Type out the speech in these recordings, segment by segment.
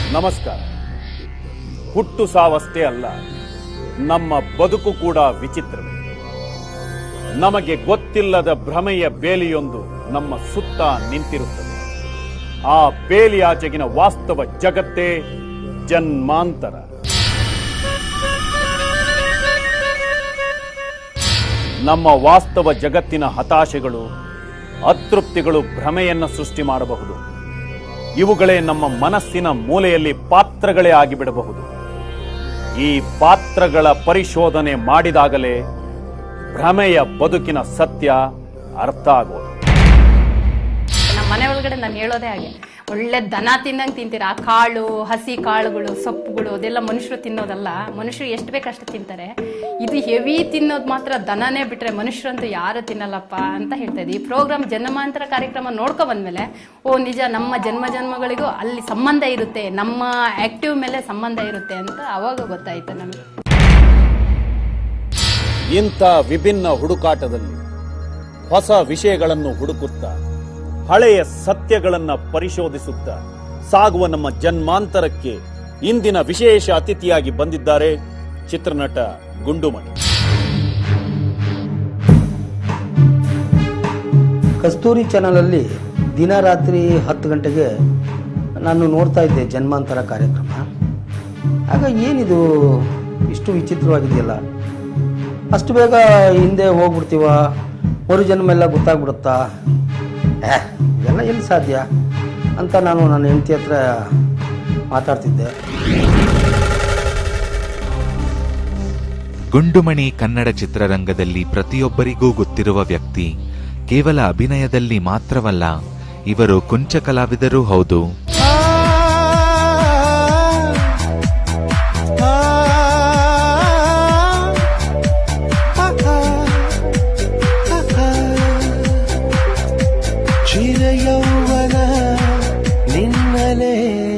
ನಮಸ್ಕಾರ ಹುಟ್ಟು ಸಾವಷ್ಟೇ ಅಲ್ಲ ನಮ್ಮ ಬದುಕು ಕೂಡ ವಿಚಿತ್ರವೇ ನಮಗೆ ಗೊತ್ತಿಲ್ಲದ ಭ್ರಮೆಯ ಬೇಲಿಯೊಂದು ನಮ್ಮ ಸುತ್ತ ನಿಂತಿರುತ್ತದೆ ಆ ಬೇಲಿಯಾಚೆಗಿನ ವಾಸ್ತವ ಜಗತ್ತೇ ಜನ್ಮಾಂತರ ನಮ್ಮ ವಾಸ್ತವ ಜಗತ್ತಿನ ಹತಾಶೆಗಳು ಅತೃಪ್ತಿಗಳು ಭ್ರಮೆಯನ್ನು ಸೃಷ್ಟಿ ಮಾಡಬಹುದು ಇವುಗಳೇ ನಮ್ಮ ಮನಸ್ಸಿನ ಮೂಲೆಯಲ್ಲಿ ಪಾತ್ರಗಳೇ ಆಗಿಬಿಡಬಹುದು ಈ ಪಾತ್ರಗಳ ಪರಿಶೋಧನೆ ಮಾಡಿದಾಗಲೇ ಭ್ರಮೆಯ ಬದುಕಿನ ಸತ್ಯ ಅರ್ಥ ಆಗೋದು ನಮ್ಮ ಮನೆ ಒಳಗಡೆ ನಾನು ಹೇಳೋದೇ ಹಾಗೆ ಒಳ್ಳೆ ದನ ತಿನ್ನಂಗೆ ತಿಂತೀರ ಆ ಕಾಳು ಹಸಿ ಕಾಳುಗಳು ಸೊಪ್ಪುಗಳು ಅದೆಲ್ಲ ಮನುಷ್ಯರು ತಿನ್ನೋದಲ್ಲ ಮನುಷ್ಯರು ಎಷ್ಟು ಬೇಕಷ್ಟು ತಿಂತಾರೆ ಇದು ಹೆವಿ ತಿನ್ನೋದು ಮಾತ್ರ ದನನೇ ಬಿಟ್ರೆ ಮನುಷ್ಯರಂತೂ ಯಾರು ತಿನ್ನಲ್ಲಪ್ಪ ಅಂತ ಹೇಳ್ತಾ ಇದ್ದೆ ಈ ಪ್ರೋಗ್ರಾಮ್ ಜನ್ಮಾಂತರ ಕಾರ್ಯಕ್ರಮ ನೋಡ್ಕೊ ಬಂದ್ಮೇಲೆ ಓ ನಿಜ ನಮ್ಮ ಜನ್ಮ ಜನ್ಮಗಳಿಗೂ ಅಲ್ಲಿ ಸಂಬಂಧ ಇರುತ್ತೆ ನಮ್ಮ ಆಕ್ಟಿವ್ ಮೇಲೆ ಸಂಬಂಧ ಇರುತ್ತೆ ಅಂತ ಅವಾಗ ಗೊತ್ತಾಯ್ತು ನಮಗೆ ಇಂಥ ವಿಭಿನ್ನ ಹುಡುಕಾಟದಲ್ಲಿ ಹೊಸ ವಿಷಯಗಳನ್ನು ಹುಡುಕುತ್ತಾ ಹಳೆಯ ಸತ್ಯಗಳನ್ನ ಪರಿಶೋಧಿಸುತ್ತಾ ಸಾಗುವ ನಮ್ಮ ಜನ್ಮಾಂತರಕ್ಕೆ ಇಂದಿನ ವಿಶೇಷ ಅತಿಥಿಯಾಗಿ ಬಂದಿದ್ದಾರೆ ಚಿತ್ರನಟ ಗುಂಡುಮಣಿ ಕಸ್ತೂರಿ ಚಾನಲಲ್ಲಿ ದಿನ ರಾತ್ರಿ ಹತ್ತು ಗಂಟೆಗೆ ನಾನು ನೋಡ್ತಾ ಇದ್ದೆ ಜನ್ಮಾಂತರ ಕಾರ್ಯಕ್ರಮ ಆಗ ಏನಿದು ಇಷ್ಟು ವಿಚಿತ್ರವಾಗಿದೆಯಲ್ಲ ಅಷ್ಟು ಬೇಗ ಹಿಂದೆ ಹೋಗ್ಬಿಡ್ತೀವ ಮರು ಜನ್ಮ ಎಲ್ಲ ಗೊತ್ತಾಗ್ಬಿಡುತ್ತಾ ಏ ಇದೆಲ್ಲ ಎಲ್ಲಿ ಸಾಧ್ಯ ಅಂತ ನಾನು ನನ್ನ ಹೆಂಡತಿ ಹತ್ರ ಮಾತಾಡ್ತಿದ್ದೆ ಗುಂಡುಮಣಿ ಕನ್ನಡ ಚಿತ್ರರಂಗದಲ್ಲಿ ಪ್ರತಿಯೊಬ್ಬರಿಗೂ ಗೊತ್ತಿರುವ ವ್ಯಕ್ತಿ ಕೇವಲ ಅಭಿನಯದಲ್ಲಿ ಮಾತ್ರವಲ್ಲ ಇವರು ಕುಂಚ ಕಲಾವಿದರೂ ಹೌದು ಚಿರಯೌವನ ನಿನ್ನಲೇ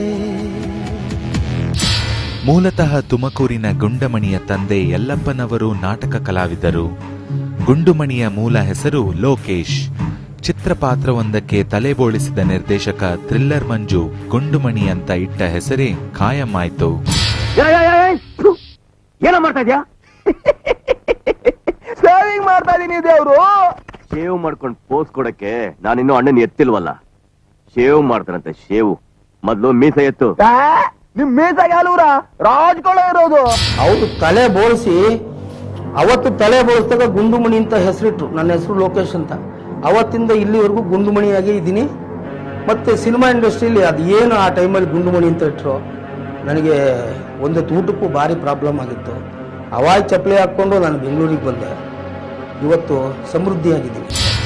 ಮೂಲತಃ ತುಮಕೂರಿನ ಗುಂಡಮಣಿಯ ತಂದೆ ಯಲ್ಲಪ್ಪನವರು ನಾಟಕ ಕಲಾವಿದರು ಗುಂಡುಮಣಿಯ ಮೂಲ ಹೆಸರು ಲೋಕೇಶ್ ಚಿತ್ರಪಾತ್ರವೊಂದಕ್ಕೆ ತಲೆಬೋಳಿಸಿದ ನಿರ್ದೇಶಕ ಥ್ರಿಲ್ಲರ್ ಮಂಜು ಗುಂಡುಮಣಿ ಅಂತ ಇಟ್ಟ ಹೆಸರೇ ಖಾಯಂ ಆಯ್ತು ಏನೋ ಮಾಡ್ತಾ ಇದ್ಯಾ ಸೇವಿಂಗ್ ಮಾಡ್ತಾ ಇದೀನಿ ದೇವ್ರು ಶೇವ್ ಮಾಡ್ಕೊಂಡ್ ಪೋಸ್ ಕೊಡಕ್ಕೆ ನಾನಿನ್ನೂ ಅಣ್ಣನ್ ಎತ್ತಿಲ್ವಲ್ಲ ಶೇವ್ ಮಾಡ್ತಾರಂತೆ ಶೇವ್ ಮೊದ್ಲು ಮೀಸ ಎತ್ತು ನಿಮ್ ಮೀಸ ಯಾಲೂರ ರಾಜ್ಕೊಳ ಇರೋದು ಅವರು ತಲೆ ಬೋಳಿಸಿ ಅವತ್ತು ತಲೆ ಬೋಳಿಸಿದಾಗ ಗುಂಡುಮಣಿ ಅಂತ ಹೆಸರಿಟ್ರು ನನ್ನ ಹೆಸರು ಲೋಕೇಶ್ ಅಂತ ಅವತ್ತಿಂದ ಇಲ್ಲಿವರೆಗೂ ಗುಂಡುಮಣಿಯಾಗಿ ಇದ್ದೀನಿ ಮತ್ತೆ ಸಿನಿಮಾ ಇಂಡಸ್ಟ್ರಿಯಲ್ಲಿ ಅದು ಏನು ಆ ಟೈಮಲ್ಲಿ ಗುಂಡುಮಣಿ ಅಂತ ಇಟ್ರು ನನಗೆ ಒಂದೊತ್ತು ಊಟಕ್ಕೂ ಭಾರಿ ಪ್ರಾಬ್ಲಮ್ ಆಗಿತ್ತು ಅವಾಯ್ ಚಪ್ಪಲಿ ಹಾಕ್ಕೊಂಡು ನಾನು ಬೆಂಗಳೂರಿಗೆ ಬಂದೆ ಇವತ್ತು ಸಮೃದ್ಧಿಯಾಗಿದ್ದೀನಿ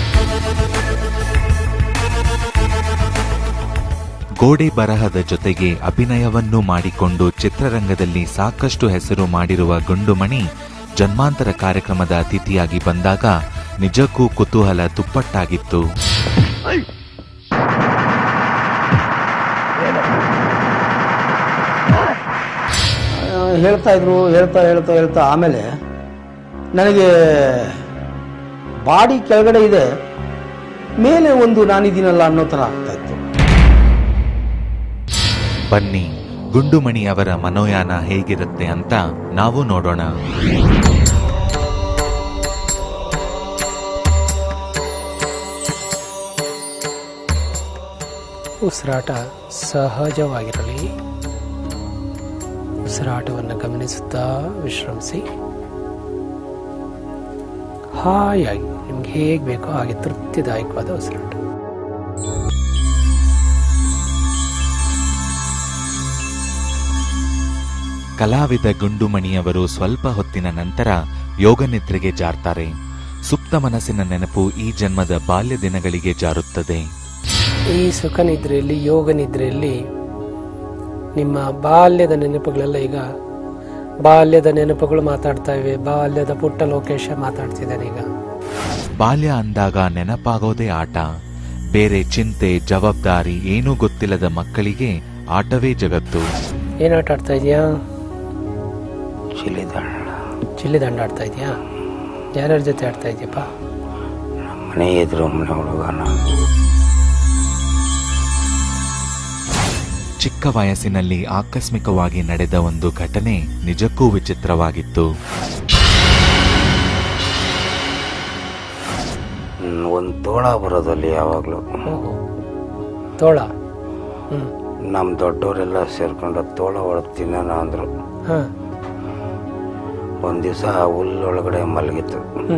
ಗೋಡೆ ಬರಹದ ಜೊತೆಗೆ ಅಭಿನಯವನ್ನೂ ಮಾಡಿಕೊಂಡು ಚಿತ್ರರಂಗದಲ್ಲಿ ಸಾಕಷ್ಟು ಹೆಸರು ಮಾಡಿರುವ ಗುಂಡುಮಣಿ ಜನ್ಮಾಂತರ ಕಾರ್ಯಕ್ರಮದ ಅತಿಥಿಯಾಗಿ ಬಂದಾಗ ನಿಜಕ್ಕೂ ಕುತೂಹಲ ದುಪ್ಪಟ್ಟಾಗಿತ್ತು ಆ, ಹೇಳ್ತಾ ಇದ್ರು ಹೇಳ್ತಾ ಹೇಳ್ತಾ ಹೇಳ್ತಾ ಆಮೇಲೆ ನನಗೆ ಬಾಡಿ ಕೆಳಗಡೆ ಇದೆ ಮೇಲೆ ಒಂದು ನಾನಿದ್ದೀನಲ್ಲ ಅನ್ನೋ ಥರ ಆಗ್ತಾ ಇತ್ತು ಬನ್ನಿ ಗುಂಡುಮಣಿ ಅವರ ಮನೋಯಾನ ಹೇಗಿರುತ್ತೆ ಅಂತ ನಾವು ನೋಡೋಣ ಉಸಿರಾಟ ಸಹಜವಾಗಿರಲಿ ಉಸಿರಾಟವನ್ನು ಗಮನಿಸುತ್ತಾ ವಿಶ್ರಮಿಸಿ ಹಾಯಾಗಿ ನಿಮ್ಗೆ ಹೇಗೆ ಬೇಕೋ ಹಾಗೆ ತೃಪ್ತಿದಾಯಕವಾದ ಉಸಿರಾಟ ಕಲಾವಿದ ಗುಂಡುಮಣಿಯವರು ಸ್ವಲ್ಪ ಹೊತ್ತಿನ ನಂತರ ಯೋಗ ನಿದ್ರೆಗೆ ಜಾರ್ತಾರೆ ಸುಪ್ತ ಮನಸ್ಸಿನ ನೆನಪು ಈ ಜನ್ಮದ ಬಾಲ್ಯ ದಿನಗಳಿಗೆ ಜಾರುತ್ತದೆ ಈ ಸುಖ ನಿದ್ರೆಯಲ್ಲಿ ಯೋಗ ನಿದ್ರೆಯಲ್ಲಿ ನಿಮ್ಮ ಬಾಲ್ಯದ ನೆನಪುಗಳೆಲ್ಲ ಈಗ ಬಾಲ್ಯದ ನೆನಪುಗಳು ಮಾತಾಡ್ತಾ ಇವೆ ಬಾಲ್ಯದ ಪುಟ್ಟ ಲೋಕೇಶ ಮಾತಾಡ್ತಿದ್ದಾನೆ ಈಗ ಬಾಲ್ಯ ಅಂದಾಗ ನೆನಪಾಗೋದೇ ಆಟ ಬೇರೆ ಚಿಂತೆ ಜವಾಬ್ದಾರಿ ಏನೂ ಗೊತ್ತಿಲ್ಲದ ಮಕ್ಕಳಿಗೆ ಆಟವೇ ಜಗತ್ತು ಏನ್ ಆಟ ಆಡ್ತಾ ಇದೀಯಾ ಚಿಲಿದಾಳ ಚಿಲ್ಲಿ ದಂಡ ಆಡ್ತಾ ಇದೀಯಾ ಯಾರ್ಯಾರ ಜೊತೆ ಆಡ್ತಾ ಇದೀಯಪ್ಪ ಮನೆ ಎದುರು ಮನೆ ಹುಡುಗನ ಚಿಕ್ಕ ವಯಸ್ಸಿನಲ್ಲಿ ಆಕಸ್ಮಿಕವಾಗಿ ನಡೆದ ಒಂದು ಘಟನೆ ನಿಜಕ್ಕೂ ವಿಚಿತ್ರವಾಗಿತ್ತು ಒಂದು ತೋಳ ಬರೋದಲ್ಲಿ ಯಾವಾಗಲೂ ಓಹೋ ತೋಳ ಹ್ಮ್ ನಮ್ಮ ದೊಡ್ಡವರೆಲ್ಲ ಸೇರ್ಕೊಂಡು ತೋಳ ಒಳಗೆ ತಿನ್ನೋಣ ಅಂದರು ಹಾ ಒಂದು ದಿವಸ ಹುಲ್ಲೊಳಗಡೆ ಮಲಗಿತ್ತು ಹ್ಮ್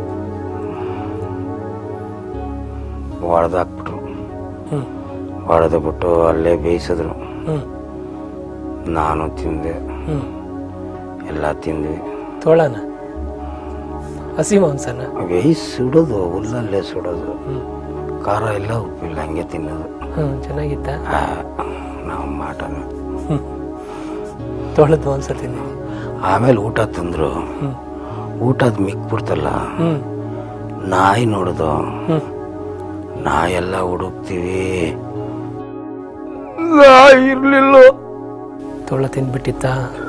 ಹೊಡೆದಾಕ್ಬಿಟ್ರು ಹ್ಮ್ ಹೊಡೆದು ಬಿಟ್ಟು ಅಲ್ಲೇ ಬೇಯಿಸಿದ್ರು ಹ್ಮ್ ನಾನು ತಿಂದೆ ಹ್ಮ್ ಎಲ್ಲ ತಿಂದ್ವಿ ತೋಳನ ಹಸಿ ಮಾಂಸನ ಬೇಯಿಸಿ ಸುಡೋದು ಹುಲ್ಲಲ್ಲೇ ಸುಡೋದು ಹ್ಮ್ ಖಾರ ಇಲ್ಲ ಉಪ್ಪಿಲ್ಲ ಹಂಗೆ ತಿನ್ನೋದು ಹ್ಮ್ ಚೆನ್ನಾಗಿತ್ತ ಆ, ನಾವು ಮಾಟನ ಹ್ಮ್ ತೋಳದ ಮಾಂಸ ತಿಂದಿದ್ದೀನಿ ಆಮೇಲೆ ಊಟ ತಂದ್ರು ಹ್ಮ್ ಊಟದ ಮಿಕ್ಬಿಡ್ತಲ್ಲ ಹ್ಮ್ ನಾಯಿ ನೋಡುದು ಹ್ಮ್ ನಾಯಿ ಎಲ್ಲ ಹುಡುಕ್ತಿವಿ ನಾಯಿ ಇರ್ಲಿಲ್ಲ ತೋಳ ತಿಂದ್ಬಿಟ್ಟಿತ್ತ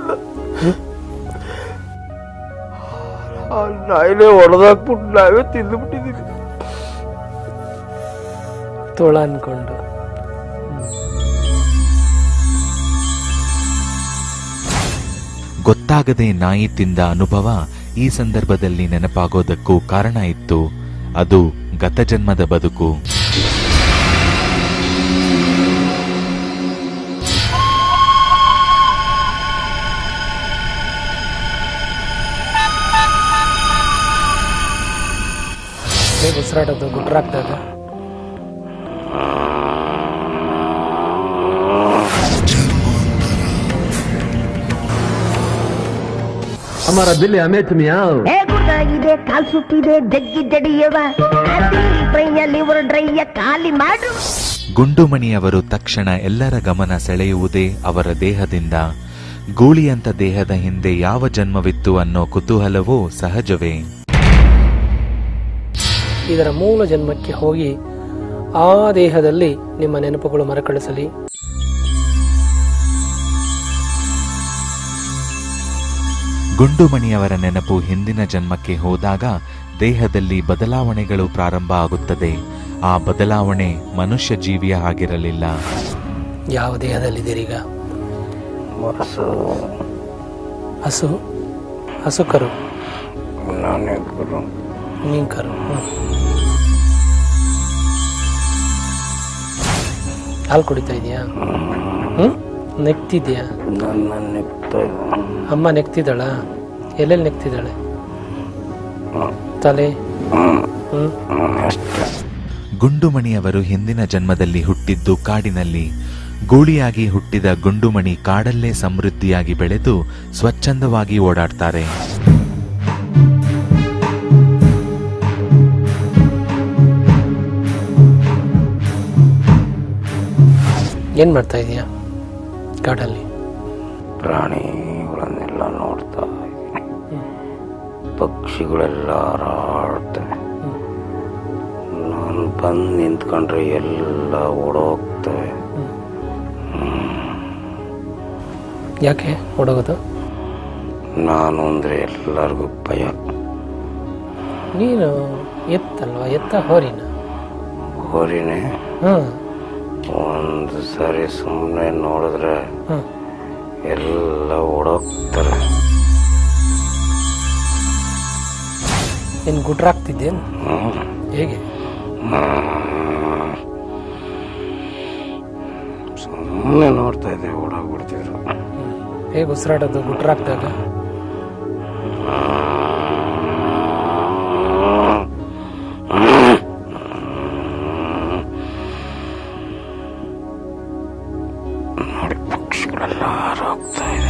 ಆ ನಾಯಿನೇ ಹೊಡೆದಾಕ್ಬಿಟ್ಟು ನಾವೇ ತಿಂದುಬಿಟ್ಟಿದೀವಿ ತೋಳ ಅನ್ಕೊಂಡು ಗೊತ್ತಾಗದೆ ನಾಯಿ ತಿಂದ ಅನುಭವ ಈ ಸಂದರ್ಭದಲ್ಲಿ ನೆನಪಾಗೋದಕ್ಕೂ ಕಾರಣ ಇತ್ತು ಅದು ಗತಜನ್ಮದ ಬದುಕು ಹೇಗೆ ಉಸಿರಾಡೋದು ಗುಟ್ರಾಕ್ದಾಗ हमारा दिल हमें मियाँ ಏ ಗುಡ್ಡಾಗಿದೆ ಕಾಲ್ ಸುಟ್ಟಿದೆ ಜಗ್ಗಿ ಜಡಿಯವ ಟ್ರೈಯಲ್ಲಿ ಇವರು ಡ್ರೈಯ ಖಾಲಿ ಮಾಡು ಗುಂಡುಮಣಿಯವರು ತಕ್ಷಣ ಎಲ್ಲರ ಗಮನ ಸೆಳೆಯುವುದೇ ಅವರ ದೇಹದಿಂದ ಗೂಳಿಯಂತ ದೇಹದ ಹಿಂದೆ ಯಾವ ಜನ್ಮವಿತ್ತು ಅನ್ನೋ ಕುತೂಹಲವೂ ಸಹಜವೇ ಇದರ ಮೂಲ ಜನ್ಮಕ್ಕೆ ಹೋಗಿ ಆ ದೇಹದಲ್ಲಿ ನಿಮ್ಮ ನೆನಪುಗಳು ಮರುಕಳಿಸಲಿ ಗುಂಡುಮಣಿಯವರ ನೆನಪು ಹಿಂದಿನ ಜನ್ಮಕ್ಕೆ ಹೋದಾಗ ದೇಹದಲ್ಲಿ ಬದಲಾವಣೆಗಳು ಪ್ರಾರಂಭ ಆಗುತ್ತದೆ ಆ ಬದಲಾವಣೆ ಮನುಷ್ಯ ಜೀವಿಯ ಆಗಿರಲಿಲ್ಲ ಯಾವ ದೇಹದಲ್ಲಿದ್ದೀರೀಗ ಹೊಸು ಹಸು ಹಸು ಕರು ನಾನೇ ಗುರು ನೀನ್ ಕರು ಹ್ಮ್. ಹಾಲು ಕುಡಿತಾ ಇದೆಯಾ ಹ್ಮ್ ನೆಕ್ತಿದ್ಯಾ ನನ್ನ ನೆಕ್ತಾ ಇದ್ದ ಅಮ್ಮ ನೆಕ್ತಿದ್ದಾಳ ಎಲ್ಲೆಲ್ಲಿ ನೆಕ್ತಿದ್ದಾಳೆ ತಲೆ ಹ್ಮ್ ಅಷ್ಟೇ ಗುಂಡುಮಣಿಯವರು ಹಿಂದಿನ ಜನ್ಮದಲ್ಲಿ ಹುಟ್ಟಿದ್ದು ಕಾಡಿನಲ್ಲಿ ಗೂಳಿಯಾಗಿ ಹುಟ್ಟಿದ ಗುಂಡುಮಣಿ ಕಾಡಲ್ಲೇ ಸಮೃದ್ಧಿಯಾಗಿ ಬೆಳೆದು ಸ್ವಚ್ಛಂದವಾಗಿ ಓಡಾಡ್ತಾರೆ ಏನ್ ಮಾಡ್ತಾ ಇದೀಯಾ ಕಾಡಲ್ಲಿ ಪ್ರಾಣಿಗಳನ್ನೆಲ್ಲ ನೋಡ್ತಾ ಇದ್ದೀನಿ ಪಕ್ಷಿಗಳೆಲ್ಲ ಹಾರಾಡ್ತವೆ ನಾನು ಬಂದು ನಿಂತ್ಕೊಂಡ್ರೆ ಎಲ್ಲ ಓಡೋಗ್ತವೆ ಯಾಕೆ ಓಡೋಗೋದು ನಾನು ಅಂದರೆ ಎಲ್ಲರಿಗೂ ಭಯ ನೀನು ಎತ್ತಲ್ವಾ ಎತ್ತ ಹೋರಿನ ಹೋರಿನೇ ಹ್ಮ್ ಒಂದು ಸರಿ ಸುಮ್ಮನೆ ನೋಡಿದ್ರೆ ಹ್ಮ್ ಎಲ್ಲ ಓಡೋಗ್ತಾರೆ ನೀನ್ ಗುಡ್ರಾಗ್ತಿದ್ದೇನು ಹ್ಮ್. ಹೇಗೆ ಸುಮ್ಮನೆ ನೋಡ್ತಾ ಇದ್ದೆ ಓಡೋಗ್ಬಿಡ್ತಿದ್ರು ಹೇಗೆ ಉಸಿರಾಡೋದು ಗುಡ್ರಾಗ್ದಾಗ ನೋಡಿ ಪಕ್ಷಿಗಳೆಲ್ಲ ಹಾರಾಗ್ತಾ ಇದೆ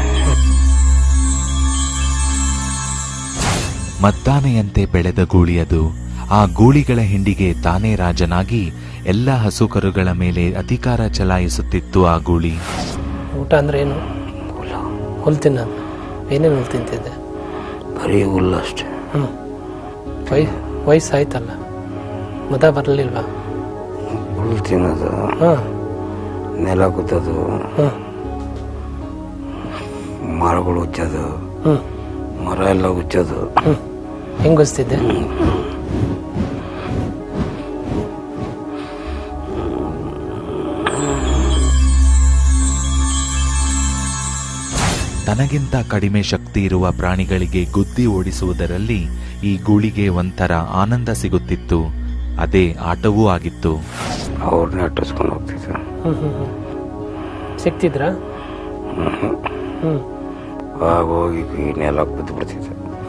ಮದ್ದಾನೆಯಂತೆ ಬೆಳೆದ ಗೂಳಿಯದು ಆ ಗೂಳಿಗಳ ಹಿಂಡಿಗೆ ತಾನೇ ರಾಜನಾಗಿ ಎಲ್ಲ ಹಸುಕರುಗಳ ಮೇಲೆ ಅಧಿಕಾರ ಚಲಾಯಿಸುತ್ತಿತ್ತು ಆ ಗೂಳಿ ಊಟ ಅಂದ್ರೆ ಏನು ಹುಲ್ ತಿನ್ನೋದು ಏನೇನು ಹುಲ್ ತಿಂತಿದ್ದೆ ಬರೀ ಹುಲ್ಲು ಅಷ್ಟೇ ಹ್ಮ್ ವೈ ವಯಸ್ಸಾಯ್ತಲ್ಲ ಮದ ಬರಲಿಲ್ವಾ ಹುಲ್ಲು ತಿನ್ನೋದು ಹಾಂ ನೆಲ ಗುದ್ದೋದು ಹ್ಮ್ ಮರಗಳು ಉಚ್ಚೋದು ಹ್ಮ್ ಮರ ಎಲ್ಲ ಉಚ್ಚೋದು ಹ್ಮ್ ಹೆಂಗ್ ಗೊಸ್ತಿದ್ದೆ ತನಗಿಂತ ಕಡಿಮೆ ಶಕ್ತಿ ಇರುವ ಪ್ರಾಣಿಗಳಿಗೆ ಗುದ್ದಿ ಓಡಿಸುವುದರಲ್ಲಿ ಈ ಗೂಳಿಗೆ ಒಂಥರ ಆನಂದ ಸಿಗುತ್ತಿತ್ತು ಅದೇ ಆಟವೂ ಆಗಿತ್ತು ಅವ್ರನ್ನ ಅಟ್ಟಿಸ್ಕೊಂಡು ಹೋಗ್ತಿದ್ದೆ ಹ್ಮ್ ಹ್ಮ್ ಹ್ಮ್ ಸಿಕ್ತಿದ್ರಾ ಹ್ಮ್ ಆಗ ಹೋಗಿ ಈ ನೆಲಕ್ಕೆ ಬಿದ್ದು ಬಿಡ್ತಿದ್ದೆ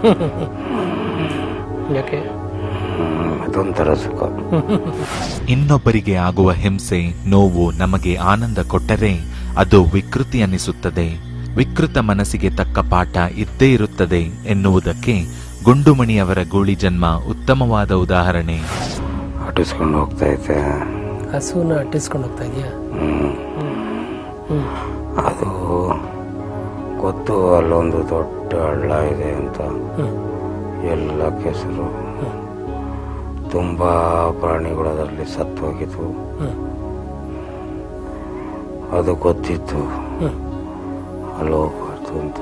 ಯಾಕೆ ಹ್ಮ್, ಅದೊಂಥರ ಸುಖ ಇನ್ನೊಬ್ಬರಿಗೆ ಆಗುವ ಹಿಂಸೆ ನೋವು ನಮಗೆ ಆನಂದ ಕೊಟ್ಟರೆ ಅದು ವಿಕೃತಿ ಅನ್ನಿಸುತ್ತದೆ ವಿಕೃತ ಮನಸ್ಸಿಗೆ ತಕ್ಕ ಪಾಠ ಇದ್ದೇ ಇರುತ್ತದೆ ಎನ್ನುವುದಕ್ಕೆ ಗುಂಡುಮಣಿಯವರ ಗೂಳಿ ಜನ್ಮ ಉತ್ತಮವಾದ ಉದಾಹರಣೆ ಅಟ್ಟಿಸ್ಕೊಂಡು ಹೋಗ್ತಾ ಇದ್ದೆ ಹಸುನ ಅಟ್ಟಿಸ್ಕೊಂಡು ಹೋಗ್ತಾ ಇದೆಯಾ ಹ್ಮ್. ಅದು ಗೊತ್ತು ಅಲ್ಲೊಂದು ದೊಡ್ಡ ಹಳ್ಳ ಇದೆ ಅಂತ ಎಲ್ಲ ಕೆಸರು ತುಂಬಾ ಪ್ರಾಣಿಗಳು ಅದರಲ್ಲಿ ಸತ್ತು ಹೋಗಿದ್ವು ಅದು ಗೊತ್ತಿತ್ತು ಅಲ್ಲಿ ಹೋಗ್ಬಾರ್ದು ಅಂತ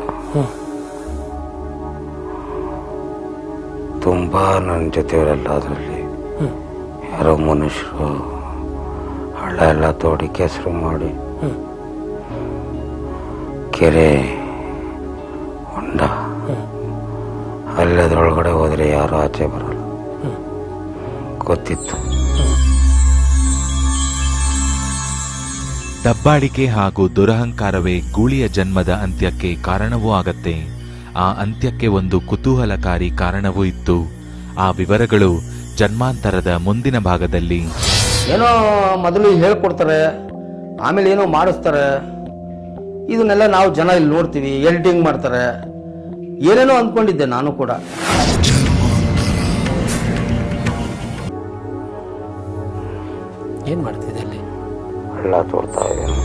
ತುಂಬಾ ನನ್ನ ಜೊತೆಯವರೆಲ್ಲ ಅದರಲ್ಲಿ ಯಾರೋ ಮನುಷ್ಯರು ಹಳ್ಳ ಎಲ್ಲ ತೋಡಿ ಕೆಸರು ಮಾಡಿ ಕೆರೆ ಹೊಂಡ ಅಲ್ಲದ್ರೊಳಗಡೆ ಹೋದ್ರೆ ಯಾರು ಆಚೆ ಬರಲ್ಲ ಗೊತ್ತಿತ್ತು ದಬ್ಬಾಳಿಕೆ ಹಾಗೂ ದುರಹಂಕಾರವೇ ಗೂಳಿಯ ಜನ್ಮದ ಅಂತ್ಯಕ್ಕೆ ಕಾರಣವೂ ಆಗತ್ತೆ ಆ ಅಂತ್ಯಕ್ಕೆ ಒಂದು ಕುತೂಹಲಕಾರಿ ಕಾರಣವೂ ಇತ್ತು ಆ ವಿವರಗಳು ಜನ್ಮಾಂತರದ ಮುಂದಿನ ಭಾಗದಲ್ಲಿ ಏನೋ ಮೊದಲು ಹೇಳ್ಕೊಡ್ತಾರೆ ಆಮೇಲೆ ಏನೋ ಮಾಡಿಸ್ತಾರೆ ಇದನ್ನೆಲ್ಲ ನಾವು ಜನ ಇಲ್ಲಿ ನೋಡ್ತೀವಿ ಎಡಿಟಿಂಗ್ ಮಾಡ್ತಾರೆ ಏನೇನೋ ಅಂದ್ಕೊಂಡಿದ್ದೆ ನಾನು ಕೂಡ ಏನ್ ಮಾಡ್ತಿದ್ದೆ ಅಲ್ಲಿ ಹಳ್ಳ ತೋಡ್ತಾ ಇದ್ದೇನೆ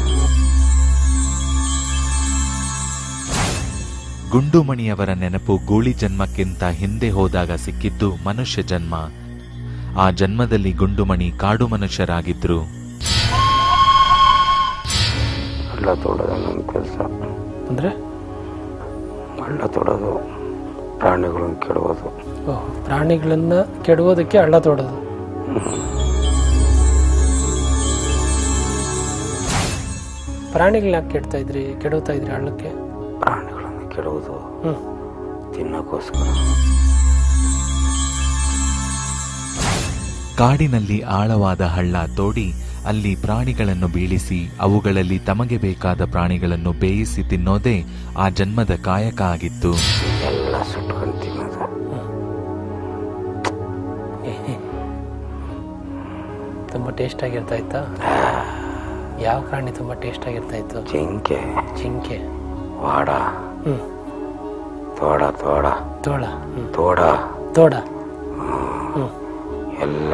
ಗುಂಡುಮಣಿಯವರ ನೆನಪು ಗೂಳಿ ಜನ್ಮಕ್ಕಿಂತ ಹಿಂದೆ ಹೋದಾಗ ಸಿಕ್ಕಿದ್ದು ಮನುಷ್ಯ ಜನ್ಮ ಆ ಜನ್ಮದಲ್ಲಿ ಗುಂಡುಮಣಿ ಕಾಡು ಮನುಷ್ಯರಾಗಿದ್ರು ಹಳ್ಳ ತೋಡೋದು ನನ್ನ ಕೆಲಸ ಅಂದ್ರೆ ಹಳ್ಳ ತೋಡೋದು ಪ್ರಾಣಿಗಳನ್ನು ಕೆಡೋದು ಓಹ್ ಪ್ರಾಣಿಗಳನ್ನ ಕೆಡುವುದಕ್ಕೆ ಹಳ್ಳ ತೋಡೋದು ಪ್ರಾಣಿಗಳನ್ನ ಯಾಕೆ ಕೆಡ್ತಾ ಇದ್ರಿ ಕೆಡುತ್ತಾ ಇದ್ರಿ ಹಳ್ಳಕ್ಕೆ ಪ್ರಾಣಿಗಳನ್ನು ಕೆಡುವುದು ಹ್ಮ್ ತಿನ್ನೋಕ್ಕೋಸ್ಕರ ಕಾಡಿನಲ್ಲಿ ಆಳವಾದ ಹಳ್ಳ ತೋಡಿ ಅಲ್ಲಿ ಪ್ರಾಣಿಗಳನ್ನು ಬೀಳಿಸಿ ಅವುಗಳಲ್ಲಿ ತಮಗೆ ಬೇಕಾದ ಪ್ರಾಣಿಗಳನ್ನು ಬೇಯಿಸಿ ತಿನ್ನೋದೇ ಆ ಜನ್ಮದ ಕಾಯಕ ಆಗಿತ್ತು ಎಲ್ಲ ಸುಟ್ಕೊಂಡು ತಿನ್ನೋದು ತುಂಬಾ ಟೇಸ್ಟ್ ಆಗಿರ್ತಾ ಇತ್ತಾ ಯಾವ ಪ್ರಾಣಿ ತುಂಬಾ ಟೇಸ್ಟ್ ಆಗಿರ್ತಾ ಇತ್ತು ಜಿಂಕೆ ಜಿಂಕೆ ವಾಡ ಹ್ಮ್ ತೋಡ ತೋಡ ತೋಳ ಹ್ಮ್ ತೋಡ ತೋಡ ಹ್ಮ್ ಎಲ್ಲ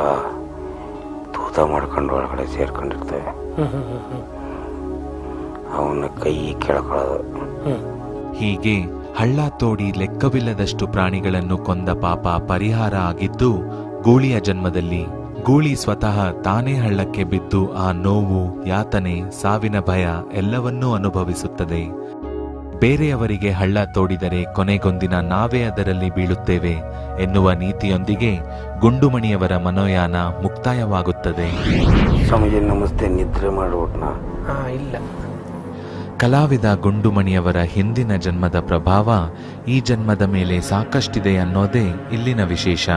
ತೂತ ಮಾಡ್ಕೊಂಡು ಒಳಗಡೆ ಸೇರ್ಕೊಂಡಿರ್ತವೆ ಹ್ಮ್ ಹ್ಮ್ ಹ್ಮ್ ಹ್ಮ್ ಅವನ ಕೈ ಕೆಳ್ಕೊಳ್ಳೋದು ಹ್ಮ್ ಹೀಗೆ ಹಳ್ಳ ತೋಡಿ ಲೆಕ್ಕವಿಲ್ಲದಷ್ಟು ಪ್ರಾಣಿಗಳನ್ನು ಕೊಂದ ಪಾಪ ಪರಿಹಾರ ಆಗಿದ್ದು ಗೂಳಿಯ ಜನ್ಮದಲ್ಲಿ ಗೂಳಿ ಸ್ವತಃ ತಾನೇ ಹಳ್ಳಕ್ಕೆ ಬಿದ್ದು ಆ ನೋವು ಯಾತನೆ ಸಾವಿನ ಭಯ ಎಲ್ಲವನ್ನೂ ಅನುಭವಿಸುತ್ತದೆ ಬೇರೆಯವರಿಗೆ ಹಳ್ಳ ತೋಡಿದರೆ ಕೊನೆಗೊಂದಿನ ನಾವೇ ಅದರಲ್ಲಿ ಬೀಳುತ್ತೇವೆ ಎನ್ನುವ ನೀತಿಯೊಂದಿಗೆ ಗುಂಡುಮಣಿಯವರ ಮನೋಯಾನ ಮುಕ್ತಾಯವಾಗುತ್ತದೆ ಸ್ವಾಮೀಜಿ ನಮಸ್ತೆ ನಿದ್ರೆ ಮಾಡ್ಬಿಟ್ನಾ ಹಾ ಇಲ್ಲ ಕಲಾವಿದ ಗುಂಡುಮಣಿಯವರ ಹಿಂದಿನ ಜನ್ಮದ ಪ್ರಭಾವ ಈ ಜನ್ಮದ ಮೇಲೆ ಸಾಕಷ್ಟಿದೆ ಅನ್ನೋದೇ ಇಲ್ಲಿನ ವಿಶೇಷ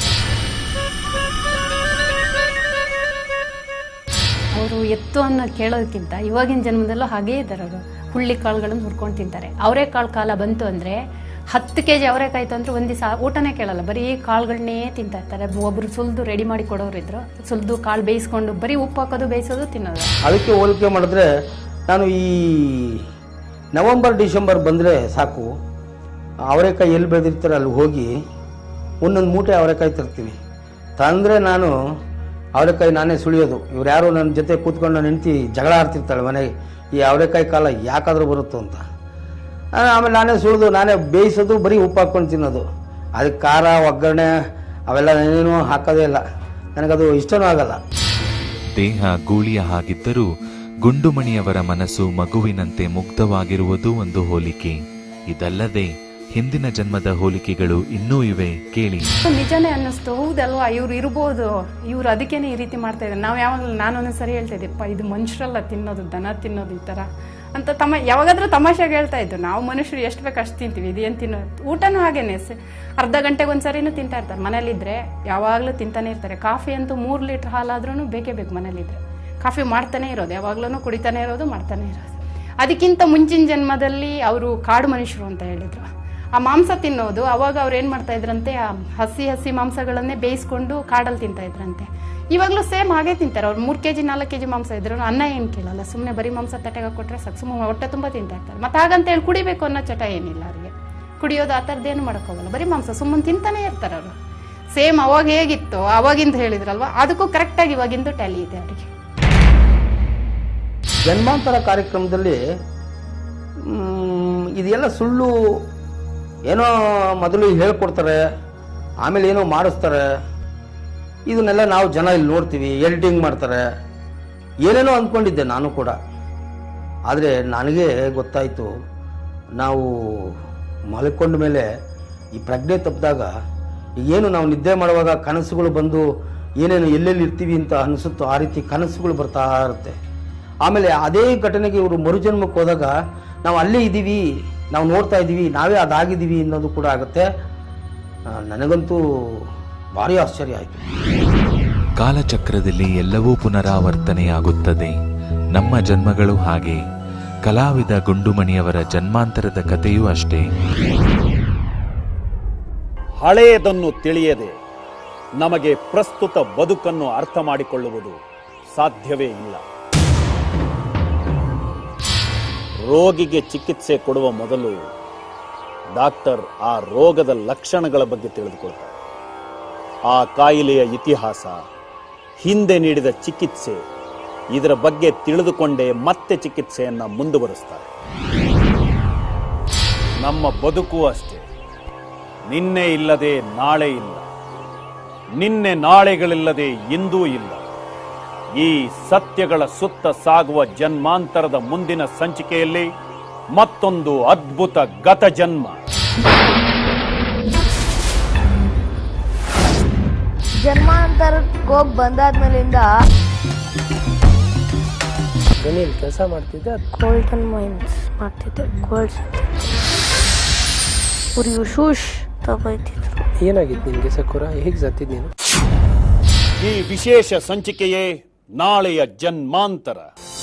ಅವರು ಎತ್ತು ಅನ್ನೋ ಕೇಳೋದಕ್ಕಿಂತ ಇವಾಗಿನ ಜನ್ಮದಲ್ಲೂ ಹಾಗೇ ಇದ್ದಾರೆ ಅವರು ಹುಳ್ಳಿ ಕಾಳುಗಳನ್ನು ಹುರ್ಕೊಂಡು ತಿಂತಾರೆ ಅವರೆಕಾಳು ಕಾಲ ಬಂತು ಅಂದ್ರೆ ಹತ್ತು ಕೆ ಜಿ ಅವರೆಕಾಯ್ತು ಅಂದ್ರೆ ಒಂದ್ ದಿವಸ ಊಟನೇ ಕೇಳಲ್ಲ ಬರೀ ಕಾಳುಗಳನ್ನೇ ತಿಂತಾ ಇರ್ತಾರೆ ಒಬ್ರು ಸುಲ್ದು ರೆಡಿ ಮಾಡಿ ಕೊಡೋರು ಇದ್ರು ಸುಲ್ದು ಕಾಳು ಬೇಯಿಸ್ಕೊಂಡು ಬರೀ ಉಪ್ಪು ಹಾಕೋದು ಬೇಯಿಸೋದು ತಿನ್ನೋದು ಅದಕ್ಕೆ ಹೋಲಿಕೆ ಮಾಡಿದ್ರೆ ನಾನು ಈ ನವಂಬರ್ ಡಿಸೆಂಬರ್ ಬಂದರೆ ಸಾಕು ಅವರೆಕಾಯಿ ಎಲ್ಲಿ ಬೆಳೆದಿರ್ತಾರೆ ಅಲ್ಲಿ ಹೋಗಿ ಒಂದೊಂದು ಮೂಟೆ ಅವರೆಕಾಯಿ ತರ್ತೀವಿ ತಂದರೆ ನಾನು ಅವರೆಕಾಯಿ ನಾನೇ ಸುಳಿಯೋದು ಇವ್ರು ಯಾರೋ ನನ್ನ ಜೊತೆ ಕೂತ್ಕೊಂಡು ನನ್ನ ಹೆಂಡತಿ ಜಗಳ ಆಡ್ತಿರ್ತಾಳೆ ಮನೆಗೆ ಈ ಅವರೆಕಾಯಿ ಕಾಲ ಯಾಕಾದ್ರೂ ಬರುತ್ತೋ ಅಂತ ಆ, ಆಮೇಲೆ ನಾನೇ ಸುಳಿದು ನಾನೇ ಬೇಯಿಸೋದು ಬರೀ ಉಪ್ಪು ಹಾಕ್ಕೊಂಡು ತಿನ್ನೋದು ಅದಕ್ಕೆ ಖಾರ ಒಗ್ಗರಣೆ ಅವೆಲ್ಲ ಏನೇನೂ ಹಾಕೋದೇ ಇಲ್ಲ ನನಗದು ಇಷ್ಟನೂ ಆಗಲ್ಲ ದೇಹ ಗೂಳಿಯ ಹಾಗಿದ್ದರೂ ಗುಂಡುಮಣಿಯವರ ಮನಸ್ಸು ಮಗುವಿನಂತೆ ಮುಗ್ಧವಾಗಿರುವುದು ಒಂದು ಹೋಲಿಕೆ ಇದಲ್ಲದೆ ಹಿಂದಿನ ಜನ್ಮದ ಹೋಲಿಕೆಗಳು ಇನ್ನೂ ಇವೆ ಕೇಳಿ ನಿಜನೇ ಅನ್ನಿಸ್ತು ಹೌದಲ್ವಾ ಇವ್ರು ಇರ್ಬೋದು ಇವ್ರು ಅದಕ್ಕೇನೆ ಈ ರೀತಿ ಮಾಡ್ತಾ ಇದ್ದಾರೆ ನಾವು ಯಾವಾಗಲೂ ನಾನು ಒಂದೊಂದ್ಸರಿ ಹೇಳ್ತಾ ಇದ್ದೆ "ಪ, ಇದು ಮನುಷ್ಯರಲ್ಲ ತಿನ್ನೋದು ದನ ತಿನ್ನೋದು ಈ ಥರ ಅಂತ ತಮ್ಮ ಯಾವಾಗಾದ್ರೂ ತಮಾಷೆಗೆ ಹೇಳ್ತಾ ಇದ್ದು ನಾವು ಮನುಷ್ಯರು ಎಷ್ಟು ಬೇಕು ಅಷ್ಟು ತಿಂತೀವಿ ಇದೇನು ತಿನ್ನೋದು ಊಟನೂ ಹಾಗೇನೆ ಸ- ಅರ್ಧ ಗಂಟೆಗೆ ಒಂದ್ಸರಿನೂ ತಿಂತಾ ಇರ್ತಾರೆ ಮನೇಲಿದ್ರೆ ಯಾವಾಗಲೂ ತಿಂತಾನೆ ಇರ್ತಾರೆ ಕಾಫಿ ಅಂತೂ ಮೂರು ಲೀಟ್ರ್ ಹಾಲಾದ್ರೂ ಬೇಕೇ ಬೇಕು ಮನೇಲಿದ್ರೆ ಕಾಫಿ ಮಾಡ್ತಾನೆ ಇರೋದು ಯಾವಾಗ್ಲೂ ಕುಡಿತಾನೆ ಇರೋದು ಮಾಡ್ತಾನೆ ಇರೋದು ಅದಕ್ಕಿಂತ ಮುಂಚಿನ ಜನ್ಮದಲ್ಲಿ ಅವರು ಕಾಡು ಮನುಷ್ಯರು ಅಂತ ಹೇಳಿದ್ರು ಆ ಮಾಂಸ ತಿನ್ನೋದು ಅವಾಗ ಅವ್ರು ಏನು ಮಾಡ್ತಾ ಇದ್ರಂತೆ ಆ ಹಸಿ ಹಸಿ ಮಾಂಸಗಳನ್ನೇ ಬೇಯಿಸ್ಕೊಂಡು ಕಾಡಲ್ಲಿ ತಿಂತಾ ಇದ್ರಂತೆ ಇವಾಗಲೂ ಸೇಮ್ ಹಾಗೆ ತಿಂತಾರೆ ಅವ್ರು ಮೂರು ಕೆ ಜಿ ನಾಲ್ಕು ಕೆ ಜಿ ಮಾಂಸ ಇದ್ರು ಅನ್ನ ಏನು ಕೇಳಲ್ಲ ಸುಮ್ಮನೆ ಬರೀ ಮಾಂಸ ತಟ್ಟೆಗೆ ಕೊಟ್ಟರೆ ಸಾಕು ಸುಮ್ಮನೆ ಹೊಟ್ಟೆ ತುಂಬ ತಿಂತಾ ಇರ್ತಾರೆ ಮತ್ತೆ ಹಾಗಂತೇಳಿ ಕುಡಿಬೇಕು ಅನ್ನೋ ಚಟ ಏನಿಲ್ಲ ಅವ್ರಿಗೆ ಕುಡಿಯೋದು ಆ ಥರದ್ದೇನು ಮಾಡೋಕ್ಕೋಗಲ್ಲ ಬರೀ ಮಾಂಸ ಸುಮ್ಮನೆ ತಿಂತಾನೆ ಇರ್ತಾರೆ ಅವರು ಸೇಮ್ ಅವಾಗ ಹೇಗಿತ್ತು ಅವಾಗಿಂದ ಹೇಳಿದ್ರಲ್ವಾ ಅದಕ್ಕೂ ಕರೆಕ್ಟಾಗಿ ಇವಾಗಿಂದು ಟ್ಯಾಲಿ ಇದೆ ಅವರಿಗೆ ಜನ್ಮಾಂತರ ಕಾರ್ಯಕ್ರಮದಲ್ಲಿ ಮ್, ಇದೆಲ್ಲ ಸುಳ್ಳು ಏನೋ ಮೊದಲು ಹೇಳ್ಕೊಡ್ತಾರೆ ಆಮೇಲೆ ಏನೋ ಮಾಡಿಸ್ತಾರೆ ಇದನ್ನೆಲ್ಲ ನಾವು ಜನ ಇಲ್ಲಿ ನೋಡ್ತೀವಿ ಎಡಿಟಿಂಗ್ ಮಾಡ್ತಾರೆ ಏನೇನೋ ಅಂದ್ಕೊಂಡಿದ್ದೆ ನಾನು ಕೂಡ ಆದರೆ ನನಗೆ ಗೊತ್ತಾಯಿತು ನಾವು ಮಲ್ಕೊಂಡ ಮೇಲೆ ಈ ಪ್ರಜ್ಞೆ ತಪ್ಪಿದಾಗ ಏನು ನಾವು ನಿದ್ದೆ ಮಾಡುವಾಗ ಕನಸುಗಳು ಬಂದು ಏನೇನು ಎಲ್ಲೆಲ್ಲಿ ಇರ್ತೀವಿ ಅಂತ ಅನಿಸುತ್ತೋ ಆ ರೀತಿ ಕನಸುಗಳು ಬರ್ತಾ ಇರುತ್ತೆ ಆಮೇಲೆ ಅದೇ ಘಟನೆಗೆ ಇವರು ಮರುಜನ್ಮಕ್ಕೆ ಹೋದಾಗ ನಾವು ಅಲ್ಲೇ ಇದ್ದೀವಿ ನಾವು ನೋಡ್ತಾ ಇದ್ದೀವಿ ನಾವೇ ಅದಾಗಿದ್ದೀವಿ ಅನ್ನೋದು ಕೂಡ ಆಗುತ್ತೆ ಆ, ನನಗಂತೂ ಭಾರಿ ಆಶ್ಚರ್ಯ ಆಯಿತು ಕಾಲಚಕ್ರದಲ್ಲಿ ಎಲ್ಲವೂ ಪುನರಾವರ್ತನೆಯಾಗುತ್ತದೆ ನಮ್ಮ ಜನ್ಮಗಳು ಹಾಗೆ ಕಲಾವಿದ ಗುಂಡುಮಣಿಯವರ ಜನ್ಮಾಂತರದ ಕಥೆಯೂ ಅಷ್ಟೇ ಹಳೆಯದನ್ನು ತಿಳಿಯದೆ ನಮಗೆ ಪ್ರಸ್ತುತ ಬದುಕನ್ನು ಅರ್ಥ ಮಾಡಿಕೊಳ್ಳುವುದು ಸಾಧ್ಯವೇ ಇಲ್ಲ ರೋಗಿಗೆ ಚಿಕಿತ್ಸೆ ಕೊಡುವ ಮೊದಲು ಡಾಕ್ಟರ್ ಆ ರೋಗದ ಲಕ್ಷಣಗಳ ಬಗ್ಗೆ ತಿಳಿದುಕೊಳ್ತಾರೆ ಆ ಕಾಯಿಲೆಯ ಇತಿಹಾಸ ಹಿಂದೆ ನೀಡಿದ ಚಿಕಿತ್ಸೆ ಇದರ ಬಗ್ಗೆ ತಿಳಿದುಕೊಂಡೇ ಮತ್ತೆ ಚಿಕಿತ್ಸೆಯನ್ನ ಮುಂದುವರಿಸ್ತಾರೆ ನಮ್ಮ ಬದುಕು ಅಷ್ಟೇ ನಿನ್ನೆ ಇಲ್ಲದೆ ನಾಳೆ ಇಲ್ಲ ನಿನ್ನೆ ನಾಳೆಗಳಿಲ್ಲದೆ ಇಂದೂ ಇಲ್ಲ ಈ ಸತ್ಯಗಳ ಸುತ್ತ ಸಾಗುವ ಜನ್ಮಾಂತರದ ಮುಂದಿನ ಸಂಚಿಕೆಯಲ್ಲಿ ಮತ್ತೊಂದು ಅದ್ಭುತ ಗತ ಜನ್ಮ ಜನ್ಮಾಂತರಕ್ಕೆ ಹೋಗಿ ಬಂದಾದ್ಮೇಲಿಂದ ಗಣಿಯಲ್ಲಿ ಕೆಲಸ ಮಾಡ್ತಿದ್ದೆ ಅದು ಗೋಲ್ಡನ್ ಮೈನ್ಸ್ ಮಾಡ್ತಿದ್ದೆ ಗೋಲ್ಡ್ ಅವ್ರಿಗೆ ಶೂಶ್ ತಗೋಯ್ತಿದ್ರು ಏನಾಗಿತ್ತು ನಿನಗೆ ಸಕುರ ಹೇಗೆ ಸತ್ತಿದ್ ನೀನು ಈ ವಿಶೇಷ ಸಂಚಿಕೆಯೇ ನಾಳೆಯ ಜನ್ಮಾಂತರ